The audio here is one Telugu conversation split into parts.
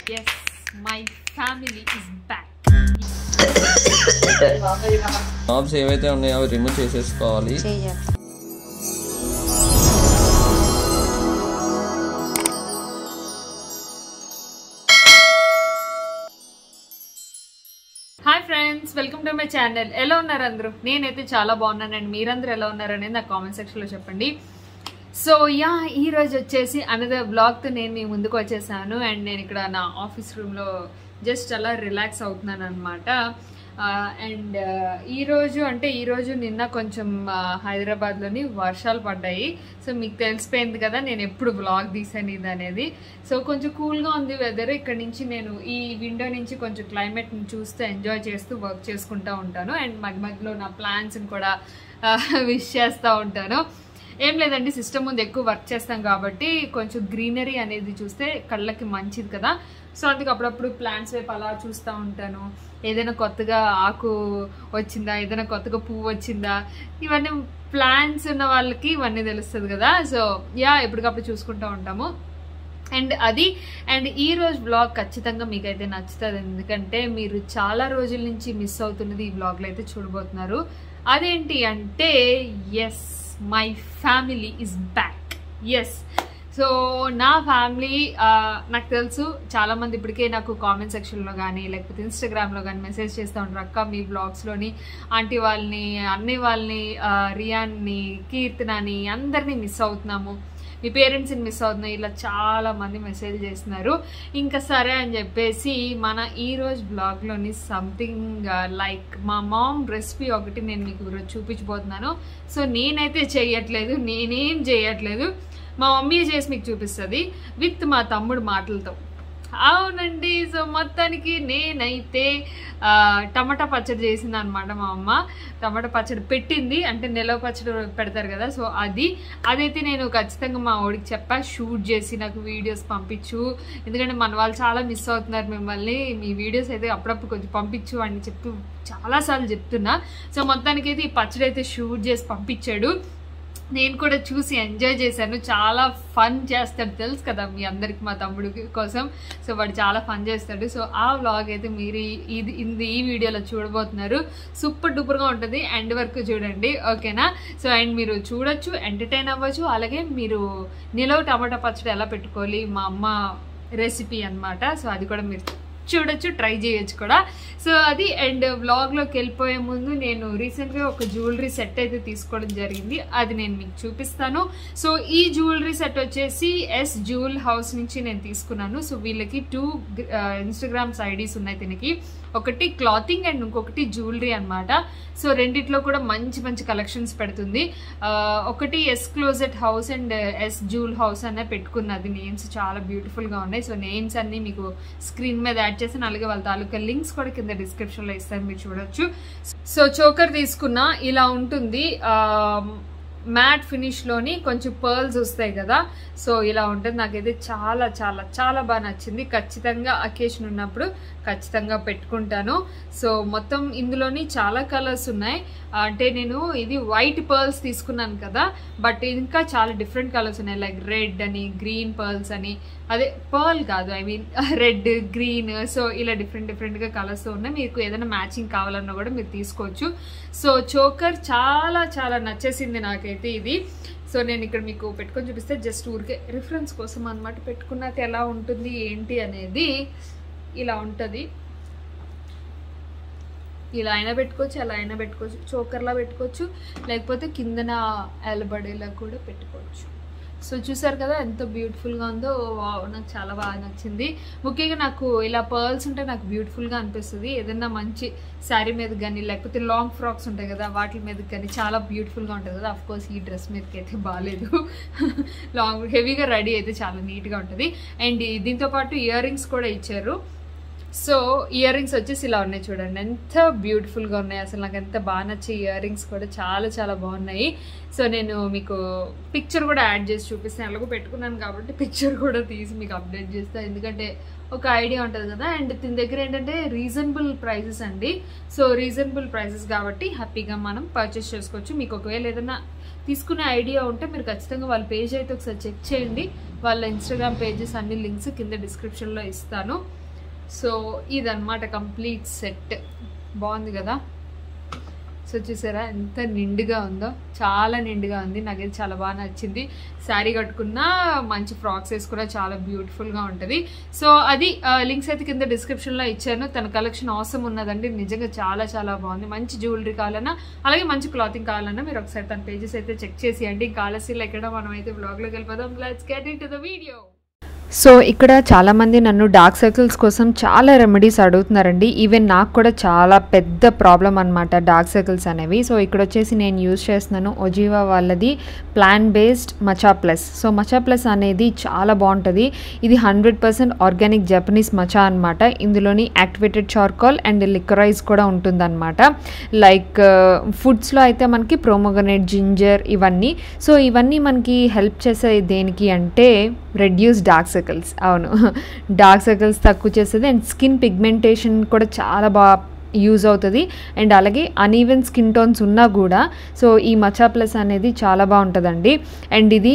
Yes my family is back knobs ఏవైతే ఉన్నాయో అవి రిమూవ్ చేసేసుకోవాలి చెయ్యాలి hi friends welcome to my channel ఎలా ఉన్నారు అందరూ నేనైతే చాలా బాగున్నానండి మీరందరూ ఎలా ఉన్నారనేది నా కామెంట్ సెక్షన్లో చెప్పండి సో యా ఈ రోజు వచ్చేసి అనదర్ బ్లాగ్తో నేను మీ ముందుకు వచ్చేసాను అండ్ నేను ఇక్కడ నా ఆఫీస్ రూమ్లో జస్ట్ అలా రిలాక్స్ అవుతున్నాను అనమాట అండ్ ఈ రోజు అంటే ఈ రోజు నిన్న కొంచెం ఆ, హైదరాబాద్లోని వర్షాలు పడ్డాయి సో మీకు తెలిసిపోయింది కదా నేను ఎప్పుడు బ్లాగ్ తీసాను ఇది అనేది సో కొంచెం కూల్గా ఉంది వెదర్ ఇక్కడ నుంచి నేను ఈ విండో నుంచి కొంచెం క్లైమేట్ని చూస్తూ ఎంజాయ్ చేస్తూ వర్క్ చేసుకుంటూ ఉంటాను అండ్ మధ్య మధ్యలో నా ప్లాన్స్ని కూడా విష్ చేస్తూ ఉంటాను ఏం లేదండి సిస్టమ్ ముందు ఎక్కువ వర్క్ చేస్తాం కాబట్టి కొంచెం గ్రీనరీ అనేది చూస్తే కళ్ళకి మంచిది కదా సో అందుకు అప్పుడప్పుడు ప్లాంట్స్ వైపు అలా చూస్తూ ఉంటాను ఏదైనా కొత్తగా ఆకు వచ్చిందా ఏదైనా కొత్తగా పువ్వు వచ్చిందా ఇవన్నీ ప్లాంట్స్ ఉన్న వాళ్ళకి ఇవన్నీ తెలుస్తుంది కదా సో యా ఎప్పటికప్పుడు చూసుకుంటూ ఉంటాము అండ్ అది అండ్ ఈ రోజు బ్లాగ్ ఖచ్చితంగా మీకైతే నచ్చుతుంది ఎందుకంటే మీరు చాలా రోజుల నుంచి మిస్ అవుతున్నది ఈ బ్లాగ్లో అయితే చూడబోతున్నారు అదేంటి అంటే yes my family is back yes so నా ఫ్యామిలీ నాకు తెలుసు చాలా మంది ఇప్పటికే నాకు కామెంట్ సెక్షన్లో కానీ లేకపోతే ఇన్స్టాగ్రామ్లో కానీ మెసేజ్ చేస్తూ ఉంటారు అక్క మీ బ్లాగ్స్లోని ఆంటీ వాళ్ళని అన్ని వాళ్ళని ఆ, రియాన్ని కీర్తనని అందరినీ మిస్ అవుతున్నాము మీ పేరెంట్స్ని మిస్ అవుతున్నాయి ఇలా చాలా మంది మెసేజ్ చేస్తున్నారు ఇంకా సరే అని చెప్పేసి మన ఈ రోజు బ్లాగ్లోని సంథింగ్ లైక్ మా మామ్ రెసిపీ ఒకటి నేను మీకు ఈరోజు చూపించబోతున్నాను సో నేనైతే చేయట్లేదు నేనేం చేయట్లేదు మా మమ్మీ చేసి మీకు చూపిస్తుంది విత్ మా తమ్ముడు మాటలతో అవునండి సో మొత్తానికి నేనైతే ఆ, టమాటా పచ్చడి చేసింది అనమాట మా అమ్మ టమాటా పచ్చడి పెట్టింది అంటే నిలవ పచ్చడి పెడతారు కదా సో అది అదైతే నేను ఖచ్చితంగా మా వాడికి చెప్పా షూట్ చేసి నాకు వీడియోస్ పంపించు ఎందుకంటే మన వాళ్ళు చాలా మిస్ అవుతున్నారు మిమ్మల్ని మీ వీడియోస్ అయితే అప్పుడప్పుడు కొంచెం పంపించు అని చెప్పి చాలాసార్లు చెప్తున్నా సో మొత్తానికి అయితే ఈ పచ్చడి అయితే షూట్ చేసి పంపించాడు నేను కూడా చూసి ఎంజాయ్ చేశాను చాలా ఫన్ చేస్తాడు తెలుసు కదా మీ అందరికి మా తమ్ముడు కోసం సో వాడు చాలా ఫన్ చేస్తాడు సో ఆ వ్లాగ్ అయితే మీరు ఈ- ఇది ఇది ఈ వీడియోలో చూడబోతున్నారు సూపర్ డూపర్గా ఉంటుంది ఎండ్ వరకు చూడండి ఓకేనా సో అండ్ మీరు చూడొచ్చు ఎంటర్టైన్ అవ్వచ్చు అలాగే మీరు నిలవ టమాటా పచ్చడి ఎలా పెట్టుకోవాలి మా అమ్మ రెసిపీ అన్నమాట సో అది కూడా మీరు చూడొచ్చు ట్రై చేయొచ్చు కూడా సో అది అండ్ వ్లాగ్లోకి వెళ్ళిపోయే ముందు నేను రీసెంట్గా ఒక జ్యువెలరీ సెట్ అయితే తీసుకోవడం జరిగింది అది నేను మీకు చూపిస్తాను సో ఈ జ్యువెలరీ సెట్ వచ్చేసి ఎస్ జ్యువెల్ హౌస్ నుంచి నేను తీసుకున్నాను సో వీళ్ళకి టూ ఇన్స్టాగ్రామ్స్ ఐడీస్ ఉన్నాయి దీనికి ఒకటి క్లాతింగ్ అండ్ ఇంకొకటి జ్యువెలరీ అన్నమాట సో రెండిట్లో కూడా మంచి మంచి కలెక్షన్స్ పెడుతుంది ఆ, ఒకటి S closet house and S jewel house అనే పెట్టుకున్నది నేమ్స్ చాలా బ్యూటిఫుల్గా ఉన్నాయి సో నేమ్స్ అన్ని మీకు స్క్రీన్ మీద యాడ్ చేసాను అలాగే వాళ్ళ తాలూకా లింక్స్ కూడా కింద డిస్క్రిప్షన్లో ఇస్తాను మీరు చూడొచ్చు సో చోకర్ తీసుకున్న ఇలా ఉంటుంది ఆ, మ్యాట్ ఫినిష్లోని కొంచెం పర్ల్స్ వస్తాయి కదా సో ఇలా ఉంటుంది నాకైతే చాలా చాలా చాలా బాగా నచ్చింది ఖచ్చితంగా అకేషన్ ఉన్నప్పుడు ఖచ్చితంగా పెట్టుకుంటాను సో మొత్తం ఇందులోని చాలా కలర్స్ ఉన్నాయి అంటే నేను ఇది వైట్ పర్ల్స్ తీసుకున్నాను కదా బట్ ఇంకా చాలా డిఫరెంట్ కలర్స్ ఉన్నాయి లైక్ రెడ్ అని గ్రీన్ పర్ల్స్ అని అదే పర్ల్ కాదు I mean red green so ఇలా డిఫరెంట్ డిఫరెంట్గా కలర్స్ ఉన్నాయి మీకు ఏదైనా మ్యాచింగ్ కావాలన్నా కూడా మీరు తీసుకోవచ్చు సో చోకర్ చాలా చాలా నచ్చేసింది నాకైతే ఇది సో నేను ఇక్కడ మీకు పెట్టుకొని చూపిస్తే జస్ట్ ఊరికే రిఫరెన్స్ కోసం అనమాట పెట్టుకున్నాక ఎలా ఉంటుంది ఏంటి అనేది ఇలా ఉంటుంది ఇలా అయినా పెట్టుకోవచ్చు అలా అయినా పెట్టుకోవచ్చు చోకర్లా పెట్టుకోవచ్చు లేకపోతే కిందన ఎలబడేలా కూడా పెట్టుకోవచ్చు సో చూసారు కదా ఎంత బ్యూటిఫుల్గా ఉందో వావ్ నాకు చాలా బాగా నచ్చింది ముఖ్యంగా నాకు ఇలా పర్ల్స్ ఉంటే నాకు బ్యూటిఫుల్గా అనిపిస్తుంది ఏదైనా మంచి శారీ మీద కానీ లేకపోతే లాంగ్ ఫ్రాక్స్ ఉంటాయి కదా వాటి మీద కానీ చాలా బ్యూటిఫుల్గా ఉంటుంది కదా అఫ్ కోర్స్ ఈ డ్రెస్ మీదకి అయితే బాగాలేదు లాంగ్ హెవీగా రెడీ అయితే చాలా నీట్గా ఉంటుంది అండ్ దీంతో పాటు ఇయర్ రింగ్స్ కూడా ఇచ్చారు సో ఇయర్ రింగ్స్ వచ్చేసి ఇలా ఉన్నాయి చూడండి ఎంత బ్యూటిఫుల్గా ఉన్నాయి అసలు నాకు ఎంత బాగా నచ్చే ఇయర్ రింగ్స్ కూడా చాలా చాలా బాగున్నాయి సో నేను మీకు పిక్చర్ కూడా యాడ్ చేసి చూపిస్తాను ఎలాగో పెట్టుకున్నాను కాబట్టి పిక్చర్ కూడా తీసి మీకు అప్డేట్ చేస్తాను ఎందుకంటే ఒక ఐడియా ఉంటుంది కదా అండ్ దీని దగ్గర ఏంటంటే రీజనబుల్ ప్రైసెస్ అండి సో రీజనబుల్ ప్రైసెస్ కాబట్టి హ్యాపీగా మనం పర్చేస్ చేసుకోవచ్చు మీకు ఒకవేళ ఏదైనా తీసుకునే ఐడియా ఉంటే మీరు ఖచ్చితంగా వాళ్ళ పేజ్ అయితే ఒకసారి చెక్ చేయండి వాళ్ళ ఇన్స్టాగ్రామ్ పేజెస్ అన్ని లింక్స్ కింద డిస్క్రిప్షన్లో ఇస్తాను సో ఇదన్నమాట కంప్లీట్ సెట్ బాగుంది కదా సో చూసారా ఎంత నిండుగా ఉందో చాలా నిండుగా ఉంది నాకైతే చాలా బాగా నచ్చింది శారీ కట్టుకున్నా మంచి ఫ్రాక్స్ వేసుకున్నా చాలా బ్యూటిఫుల్గా ఉంటుంది సో అది లింక్స్ అయితే కింద డిస్క్రిప్షన్లో ఇచ్చాను తన కలెక్షన్ అవసరం ఉన్నదండి నిజంగా చాలా చాలా బాగుంది మంచి జ్యువెలరీ కావాలన్నా అలాగే మంచి క్లాతింగ్ కావాలన్నా మీరు ఒకసారి తన పేజెస్ అయితే చెక్ చేసేయండి ఇంకా ఆలస్యంలో ఎక్కడ మనం అయితే బ్లాగ్లోకి వెళ్ళిపోదాం let's get into the video so ఇక్కడ చాలామంది నన్ను డార్క్ సర్కిల్స్ కోసం చాలా రెమెడీస్ అడుగుతున్నారండి ఈవెన్ నాకు కూడా చాలా పెద్ద ప్రాబ్లం అనమాట డార్క్ సర్కిల్స్ అనేవి సో ఇక్కడ వచ్చేసి నేను యూజ్ చేస్తున్నాను ఒజీవా వాళ్ళది plant based matcha plus so matcha plus అనేది చాలా బాగుంటుంది ఇది hundred percent organic Japanese matcha అనమాట ఇందులోని యాక్టివేటెడ్ చార్కోల్ అండ్ లిక్వరైజ్ కూడా ఉంటుందన్నమాట లైక్ ఫుడ్స్లో అయితే మనకి ప్రోమోగనేట్ జింజర్ ఇవన్నీ సో ఇవన్నీ మనకి హెల్ప్ చేసే దేనికి అంటే రెడ్యూస్ డార్క్ సర్కిల్స్ అవును డార్క్ సర్కిల్స్ తక్కువ చేస్తుంది అండ్ స్కిన్ పిగ్మెంటేషన్ కూడా చాలా బాగా యూజ్ అవుతుంది అండ్ అలాగే అన్ఈవెన్ స్కిన్ టోన్స్ ఉన్నా కూడా సో ఈ మచా ప్లస్ అనేది చాలా బాగుంటుందండి అండ్ ఇది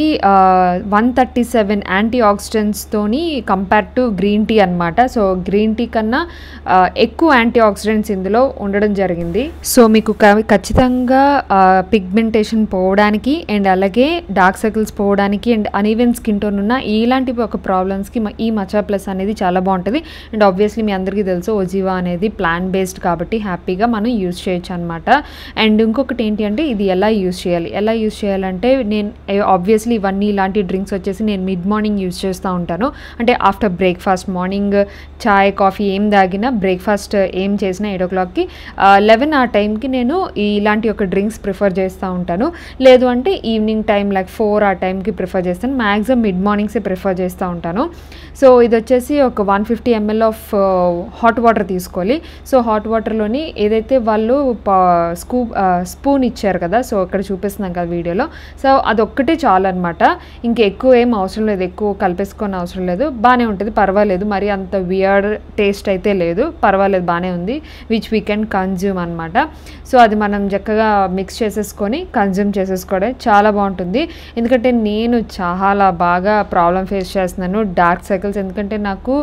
వన్ థర్టీ సెవెన్ యాంటీ ఆక్సిడెంట్స్తోని కంపేర్ టు గ్రీన్ టీ అనమాట సో గ్రీన్ టీ కన్నా ఆ, ఎక్కువ యాంటీ ఆక్సిడెంట్స్ ఇందులో ఉండడం జరిగింది సో మీకు క- ఖచ్చితంగా పిగ్మెంటేషన్ పోవడానికి అండ్ అలాగే డార్క్ సర్కిల్స్ పోవడానికి అండ్ అన్ఈవెన్ స్కిన్ టోన్ ఉన్న ఇలాంటి ఒక ప్రాబ్లమ్స్కి ఈ మచా ప్లస్ అనేది చాలా బాగుంటుంది అండ్ ఆబ్వియస్లీ మీ అందరికీ తెలుసు ఒజివా అనేది ప్లాన్ బేస్డ్ కాబట్టి హ్యాపీగా మనం యూజ్ చేయొచ్చు అనమాట అండ్ ఇంకొకటి ఏంటి అంటే ఇది ఎలా యూజ్ చేయాలి ఎలా యూజ్ చేయాలంటే నేను ఆబ్వియస్లీ ఇవన్నీ ఇలాంటి డ్రింక్స్ వచ్చేసి నేను మిడ్ మార్నింగ్ యూజ్ చేస్తూ ఉంటాను అంటే ఆఫ్టర్ బ్రేక్ఫాస్ట్ మార్నింగ్ చాయ్ కాఫీ ఏం తాగినా బ్రేక్ఫాస్ట్ ఏం చేసినా ఎయిట్ ఓ క్లాక్కి లెవెన్ ఆ టైంకి నేను ఈ- ఇలాంటి ఒక డ్రింక్స్ ప్రిఫర్ చేస్తూ ఉంటాను లేదు అంటే ఈవినింగ్ టైం లైక్ ఫోర్ ఆ టైంకి ప్రిఫర్ చేస్తాను మ్యాక్సిమం మిడ్ మార్నింగ్సే ప్రిఫర్ చేస్తూ ఉంటాను సో ఇది వచ్చేసి ఒక one fifty ml of hot water తీసుకోవాలి సో హాట్ వాటర్లోని ఏదైతే వాళ్ళు స్కూ స్పూన్ ఇచ్చారు కదా సో ఇక్కడ చూపిస్తున్నాం కదా వీడియోలో సో అదొక్కటే చాలు అనమాట ఇంక ఎక్కువ ఏం అవసరం లేదు ఎక్కువ కలిపేసుకొని అవసరం లేదు బాగానే ఉంటుంది పర్వాలేదు మరి అంత వియర్డ్ టేస్ట్ అయితే లేదు పర్వాలేదు బాగానే ఉంది విచ్ వీ కెన్ కన్జ్యూమ్ అనమాట సో అది మనం చక్కగా మిక్స్ చేసేసుకొని కన్జ్యూమ్ చేసేసుకోవడం చాలా బాగుంటుంది ఎందుకంటే నేను చాలా బాగా ప్రాబ్లం ఫేస్ చేస్తున్నాను డార్క్ సర్కిల్స్ ఎందుకంటే నాకు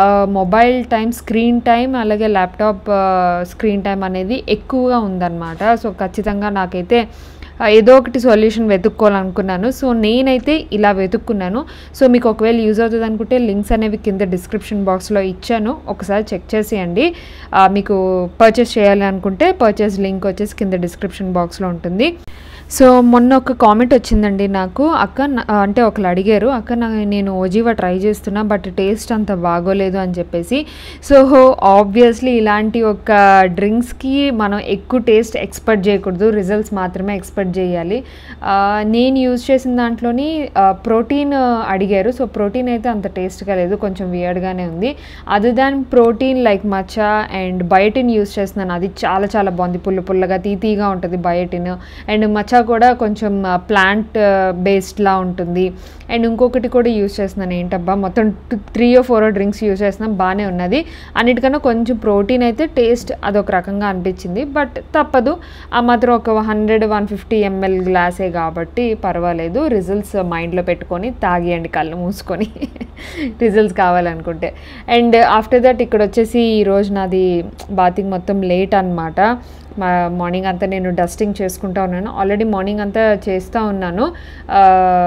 మొబైల్ టైం స్క్రీన్ టైం అలాగే ల్యాప్టాప్ స్క్రీన్ టైం అనేది ఎక్కువగా ఉందన్నమాట సో ఖచ్చితంగా నాకైతే ఆ, ఏదో ఒకటి సొల్యూషన్ వెతుక్కోవాలనుకున్నాను సో నేనైతే ఇలా వెతుక్కున్నాను సో మీకు ఒకవేళ యూజ్ అవుతుంది అనుకుంటే లింక్స్ అనేవి కింద డిస్క్రిప్షన్ బాక్స్లో ఇచ్చాను ఒకసారి చెక్ చేసేయండి ఆ, మీకు పర్చేస్ చేయాలి అనుకుంటే పర్చేస్ లింక్ వచ్చేసి కింద డిస్క్రిప్షన్ బాక్స్లో ఉంటుంది సో మొన్న ఒక కామెంట్ వచ్చిందండి నాకు అక్క నా- అంటే ఒకరు అడిగారు అక్క నా నేను ఓజీవా ట్రై చేస్తున్నా బట్ టేస్ట్ అంత బాగోలేదు అని చెప్పేసి సో ఆబ్వియస్లీ ఇలాంటి ఒక డ్రింక్స్కి మనం ఎక్కువ టేస్ట్ ఎక్స్పెక్ట్ చేయకూడదు రిజల్ట్స్ మాత్రమే ఎక్స్పెక్ట్ చేయాలి ఆ, నేను యూజ్ చేసిన దాంట్లోని ప్రోటీన్ అడిగారు సో ప్రోటీన్ అయితే అంత టేస్ట్గా లేదు కొంచెం వియర్డ్గానే ఉంది other than protein like matcha and biotin use చేస్తున్నాను అది చాలా చాలా బాగుంది పుల్ల పుల్లగా తీతీగా ఉంటుంది బయోటిన్ అండ్ మచ్చా కూడా కొంచెం ప్లాంట్ బేస్డ్లా ఉంటుంది అండ్ ఇంకొకటి కూడా యూజ్ చేస్తున్నాను ఏంటబ్బా మొత్తం three or four drinks use చేస్తున్నాం బాగానే ఉన్నది అన్నిటికన్నా కొంచెం ప్రోటీన్ అయితే టేస్ట్ అదొక రకంగా అనిపించింది బట్ తప్పదు ఆ మాత్రం ఒక హండ్రెడ్ వన్ ఫిఫ్టీ ఎంఎల్ గ్లాసే కాబట్టి పర్వాలేదు రిజల్ట్స్ మైండ్లో పెట్టుకొని తాగియండి కళ్ళు మూసుకొని రిజల్ట్స్ కావాలనుకుంటే అండ్ ఆఫ్టర్ దట్ ఇక్కడ వచ్చేసి ఈరోజు నాది బాతింగ్ మొత్తం లేట్ అనమాట మా మార్నింగ్ అంతా నేను డస్టింగ్ చేసుకుంటా ఉన్నాను ఆల్రెడీ మార్నింగ్ అంతా చేస్తూ ఉన్నాను ఆ,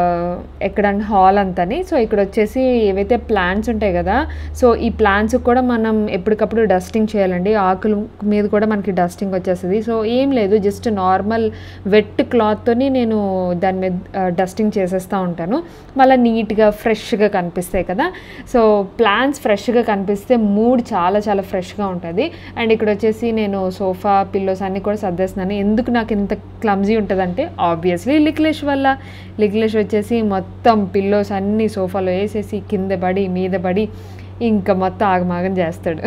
ఎక్కడ హాల్ అంతని సో ఇక్కడ వచ్చేసి ఏవైతే ప్లాంట్స్ ఉంటాయి కదా సో ఈ ప్లాంట్స్ కూడా మనం ఎప్పటికప్పుడు డస్టింగ్ చేయాలండి ఆకుల మీద కూడా మనకి డస్టింగ్ వచ్చేస్తుంది సో ఏం లేదు జస్ట్ నార్మల్ వెట్ క్లాత్తోని నేను దాని మీద డస్టింగ్ చేసేస్తూ ఉంటాను మళ్ళీ నీట్గా ఫ్రెష్గా కనిపిస్తాయి కదా సో ప్లాంట్స్ ఫ్రెష్గా కనిపిస్తే మూడ్ చాలా చాలా ఫ్రెష్గా ఉంటుంది అండ్ ఇక్కడ వచ్చేసి నేను సోఫా పిల్లోస్ అన్నీ కూడా సర్దేస్తున్నాను ఎందుకు నాకు ఇంత క్లమ్జీ ఉంటుందంటే ఆబ్వియస్లీ లిక్లేష్ వల్ల లిక్లేష్ వచ్చేసి మొత్తం పిల్లోస్ అన్నీ సోఫాలో వేసేసి కింద పడి మీద పడి ఇంకా మొత్తం ఆగమాగం చేస్తాడు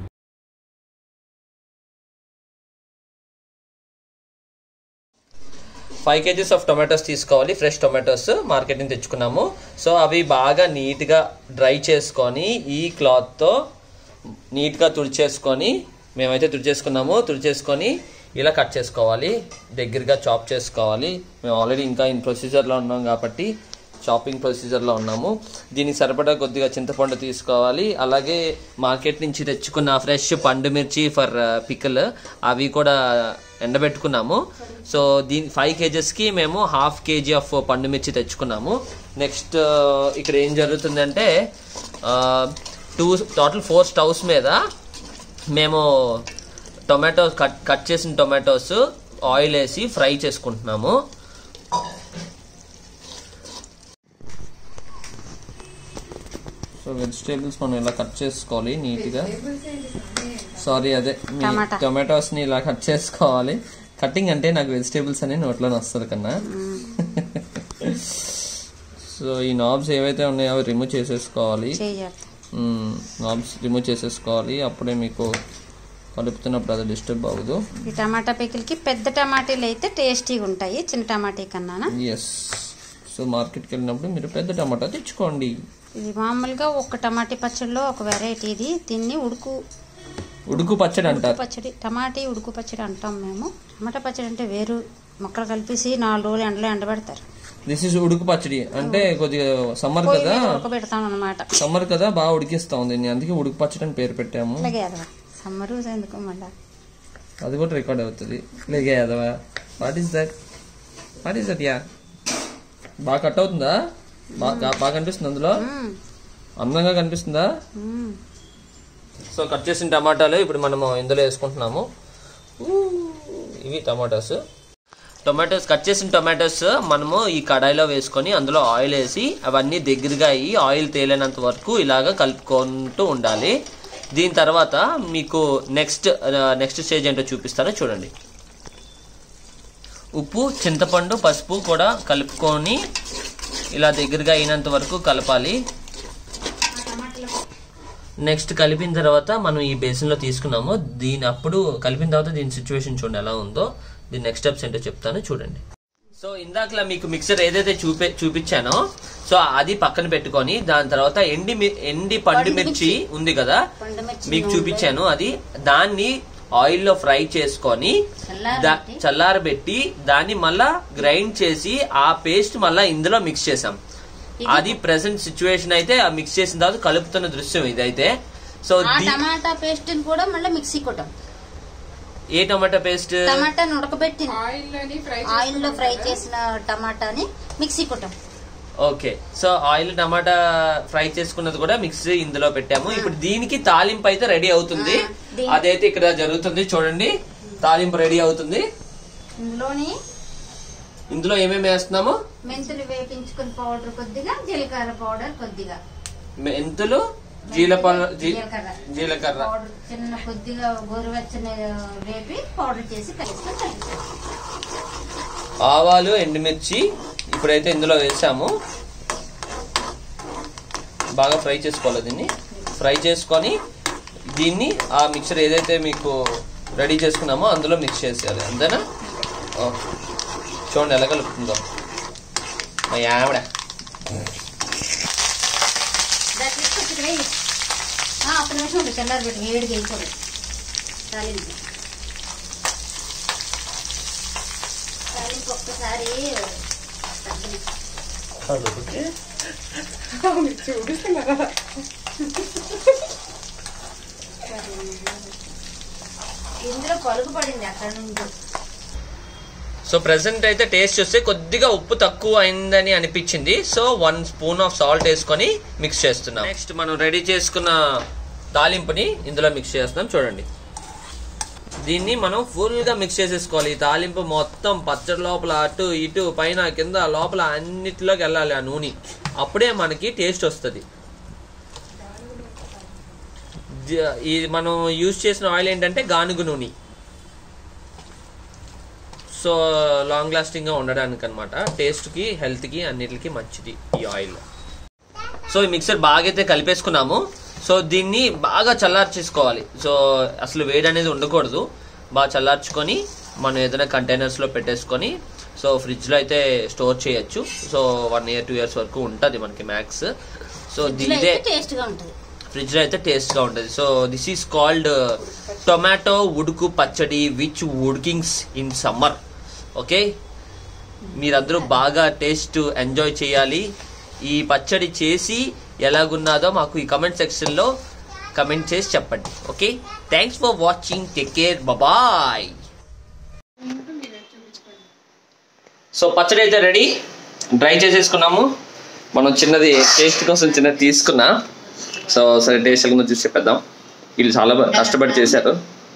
ఫైవ్ కేజీస్ ఆఫ్ టొమాటోస్ తీసుకోవాలి ఫ్రెష్ టొమాటోస్ మార్కెట్ నుంచి తెచ్చుకున్నాము సో అవి బాగా నీట్గా డ్రై చేసుకొని ఈ క్లాత్తో నీట్గా తుడిచేసుకొని మేమైతే తుడిచేసుకున్నాము తుడిచేసుకొని ఇలా కట్ చేసుకోవాలి దగ్గరగా చాప్ చేసుకోవాలి మేము ఆల్రెడీ ఇంకా ఇన్ ప్రొసీజర్లో ఉన్నాం కాబట్టి షాపింగ్ ప్రొసీజర్లో ఉన్నాము దీనికి సరిపడా కొద్దిగా చింతపండు తీసుకోవాలి అలాగే మార్కెట్ నుంచి తెచ్చుకున్న ఫ్రెష్ పండు మిర్చి ఫర్ పికల్ అవి కూడా ఎండబెట్టుకున్నాము సో దీని ఫైవ్ కేజెస్కి మేము హాఫ్ కేజీ ఆఫ్ పండు మిర్చి తెచ్చుకున్నాము నెక్స్ట్ ఇక్కడ ఏం జరుగుతుందంటే టూ టోటల్ ఫోర్ స్టవ్స్ మీద మేము టొమాటో కట్ కట్ చేసిన టొమాటోస్ ఆయిల్ వేసి ఫ్రై చేసుకుంటున్నాము సో వెజిటేబుల్స్ మనం ఇలా కట్ చేసుకోవాలి నీట్గా సారీ అదే టొమాటోస్ ని ఇలా కట్ చేసుకోవాలి కటింగ్ అంటే నాకు వెజిటేబుల్స్ అని నోట్లో వస్తుంది కన్నా సో ఈ నాబ్స్ ఏవైతే ఉన్నాయో అవి రిమూవ్ చేసేసుకోవాలి నాబ్స్ రిమూవ్ చేసేసుకోవాలి అప్పుడే మీకు కలుపుతున్నప్పుడు అది డిస్టర్బ్ అవ్వదు ఈ టమాటా పికిల్కి పెద్ద టమాటీలు అయితే టేస్టీగా ఉంటాయి చిన్న టమాటీ కన్నా ఎస్ సో మార్కెట్కి వెళ్ళినప్పుడు మీరు పెద్ద టమాటా తెచ్చుకోండి ఇది మామూలుగా ఒక టమాటీ పచ్చడిలో ఒక వెరైటీ ఇది దీన్ని ఉడుకు ఉడుకు పచ్చడి అంటారు పచ్చడి టమాటీ ఉడుకు పచ్చడి అంటాం మేము టమాటా పచ్చడి అంటే వేరు మొక్కలు కలిపేసి నాలుగు రోజులు ఎండలో ఎండబెడతారు దిస్ ఇస్ ఉడుకు పచ్చడి అంటే కొద్దిగా సమ్మర్ కదా ఉడకబెడతాం అనమాట సమ్మర్ కదా బాగా ఉడికిస్తా ఉంది నేను అందుకే ఉడుకు పచ్చడి అని పేరు పెట్టాము అలాగే అదవా సమ్మరు ఎందుకు మళ్ళా అది కూడా రికార్డ్ అవుతుంది లేగే అదవా what is that what is that yeah బాగా కట్ అవుతుందా బాగా బాగా కనిపిస్తుంది అందులో మ్మ్. అందంగా కనిపిస్తుందా మ్మ్. సో కట్ చేసిన టమాటాలు ఇప్పుడు మనము ఇందులో వేసుకుంటున్నాము ఊ, ఇవి టమాటాస్ టొమాటోస్ కట్ చేసిన టొమాటోస్ మనము ఈ కడాయిలో వేసుకొని అందులో ఆయిల్ వేసి అవన్నీ దగ్గరగా అయ్యి ఆయిల్ తేలినంత వరకు ఇలాగ కలుపుకుంటూ ఉండాలి దీని తర్వాత మీకు నెక్స్ట్ నెక్స్ట్ స్టేజ్ ఏంటో చూపిస్తాను చూడండి ఉప్పు చింతపండు పసుపు కూడా కలుపుకొని ఇలా దగ్గరగా అయినంత వరకు కలపాలి నెక్స్ట్ కలిపిన తర్వాత మనం ఈ బేసిన్లో తీసుకున్నాము దీని అప్పుడు కలిపిన తర్వాత దీని సిచ్యువేషన్ చూడండి ఎలా ఉందో దీని నెక్స్ట్ స్టెప్స్ ఏంటో చెప్తాను చూడండి సో ఇందాకలా మీకు మిక్సర్ ఏదైతే చూపే చూపించానో సో అది పక్కన పెట్టుకొని దాని తర్వాత ఎండి మి- ఎండి పండు మిర్చి ఉంది కదా మీకు చూపించాను అది దాన్ని ఆయిల్ లో ఫ్రై చేసుకొని దా- చల్లారబెట్టి దాన్ని మళ్ళా గ్రైండ్ చేసి ఆ పేస్ట్ మళ్ళా ఇందులో మిక్స్ చేసాం అది ప్రెసెంట్ సిచ్యువేషన్ అయితే ఆ మిక్స్ చేసిన తర్వాత కలుపుతున్న దృశ్యం ఇదైతే సో ఆ దీ- టమాటా పేస్ట్ కూడా మళ్ళీ మిక్సీ కొట్టాం ఏ టమాటా పేస్ట్ టమాటాని ఉడకబెట్టి ఆయిల్లోని ఫ్రై ఆయిల్ లో ఫ్రై చేసిన టమాటాని మిక్సీ కొట్టాం ఓకే సో ఆయిల్ టమాటా ఫ్రై చేసుకున్నది కూడా మిక్స్ ఇందులో పెట్టాము ఇప్పుడు దీనికి తాలింపు అయితే రెడీ అవుతుంది అదైతే ఇక్కడ జరుగుతుంది చూడండి తాలింపు రెడీ అవుతుంది ఇందులోని ఇందులో ఏమేమి వేస్తున్నాము మెంతులు వేపించుకుని పౌడర్ కొద్దిగా జీలకర్ర పౌడర్ కొద్దిగా మెంతులు జీలపల్ల జీ- జీలకర్ర జీలకర్ర పౌడర్ చిన్న కొద్దిగా గోరువెచ్చని వేపి పౌడర్ చేసి కలిసి ఆవాలు ఎండుమిర్చి ఇప్పుడైతే ఇందులో వేసాము బాగా ఫ్రై చేసుకోవాలి దీన్ని ఫ్రై చేసుకొని దీన్ని ఆ మిక్చర్ ఏదైతే మీకు రెడీ చేసుకున్నామో అందులో మిక్స్ చేసేయాలి అంతేనా ఓకే. చూడండి ఎలా కలుపుతుందో మా ఆవిడ దాన్ని కొద్దిగా వేయి. ఆ, ఒక్క నిమిషం ఉండు చల్లారి పెట్టి వేడిగా వేయకూడదు తాలింపు తాలింపు ఒక్కసారి తగ్గని. చూపిస్తున్నారా ఇందులో పలుకు పడింది అక్కడ నుండి సో ప్రెసెంట్ అయితే టేస్ట్ చూస్తే కొద్దిగా ఉప్పు తక్కువ అయిందని అనిపించింది so one spoon of salt వేసుకొని మిక్స్ చేస్తున్నాం నెక్స్ట్ మనం రెడీ చేసుకున్న తాలింపుని ఇందులో మిక్స్ చేస్తున్నాం చూడండి దీన్ని మనం ఫుల్ గా మిక్స్ చేసేసుకోవాలి ఈ తాలింపు మొత్తం పచ్చడి లోపల అటు ఇటు పైన కింద లోపల అన్నిటిలోకి వెళ్ళాలి ఆ నూనె అప్పుడే మనకి టేస్ట్ వస్తుంది ఈ మనం యూజ్ చేసిన ఆయిల్ ఏంటంటే గానుగు నూనె సో లాంగ్ లాస్టింగ్ గా ఉండడానికి అనమాట టేస్ట్ కి హెల్త్ కి అన్నిటికి మంచిది ఈ ఆయిల్ సో ఈ మిక్సర్ బాగా అయితే కలిపేసుకున్నాము సో దీన్ని బాగా చల్లార్చేసుకోవాలి సో అసలు వేడి అనేది ఉండకూడదు బాగా చల్లార్చుకొని మనం ఏదైనా కంటైనర్స్ లో పెట్టేసుకొని సో ఫ్రిడ్జ్ లో అయితే స్టోర్ చేయొచ్చు so one year two years వరకు ఉంటుంది మనకి మ్యాక్స్ సో ఇదే టేస్ట్ గా ఉంటుంది ఫ్రిడ్జ్ లో అయితే టేస్ట్ గా ఉంటుంది so this is called tomato uduku pachadi which ఉడికింగ్స్ ఇన్ సమ్మర్ ఓకే మీరందరూ బాగా టేస్ట్ ఎంజాయ్ చేయాలి ఈ పచ్చడి చేసి ఎలాగున్నదో మాకు ఈ కమెంట్ సెక్షన్లో కమెంట్ చేసి చెప్పండి okay thanks for watching take care bye so పచ్చడి అయితే రెడీ డ్రై చేసేసుకున్నాము మనం చిన్నది టేస్ట్ కోసం చిన్నది తీసుకున్నా సో సరే టేస్ట్ ఎలా ఉందో చూసి చెప్పేద్దాం వీళ్ళు చాలా బా- కష్టపడి చేశారు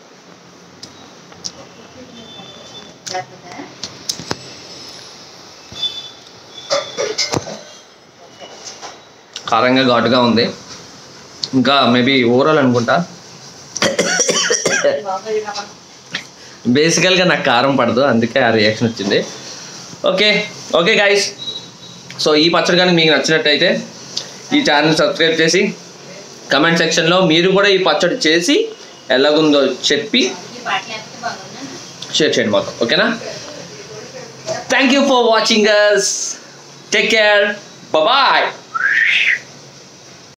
కారంగా ఘాటుగా ఉంది ఇంకా మేబీ ఓవరాల్ అనుకుంటా బేసికల్గా నాకు కారం పడదు అందుకే ఆ రియాక్షన్ వచ్చింది ఓకే ఓకే గాయస్ సో ఈ పచ్చడి కానీ మీకు నచ్చినట్టయితే ఈ ఛానల్ సబ్స్క్రైబ్ చేసి కమెంట్ సెక్షన్లో మీరు కూడా ఈ పచ్చడి చేసి ఎలాగుందో చెప్పి ఈ పాటలు ఎంత బాగున్నా షేర్ చేయండి మొత్తం ఓకేనా thank you for watching us take care bye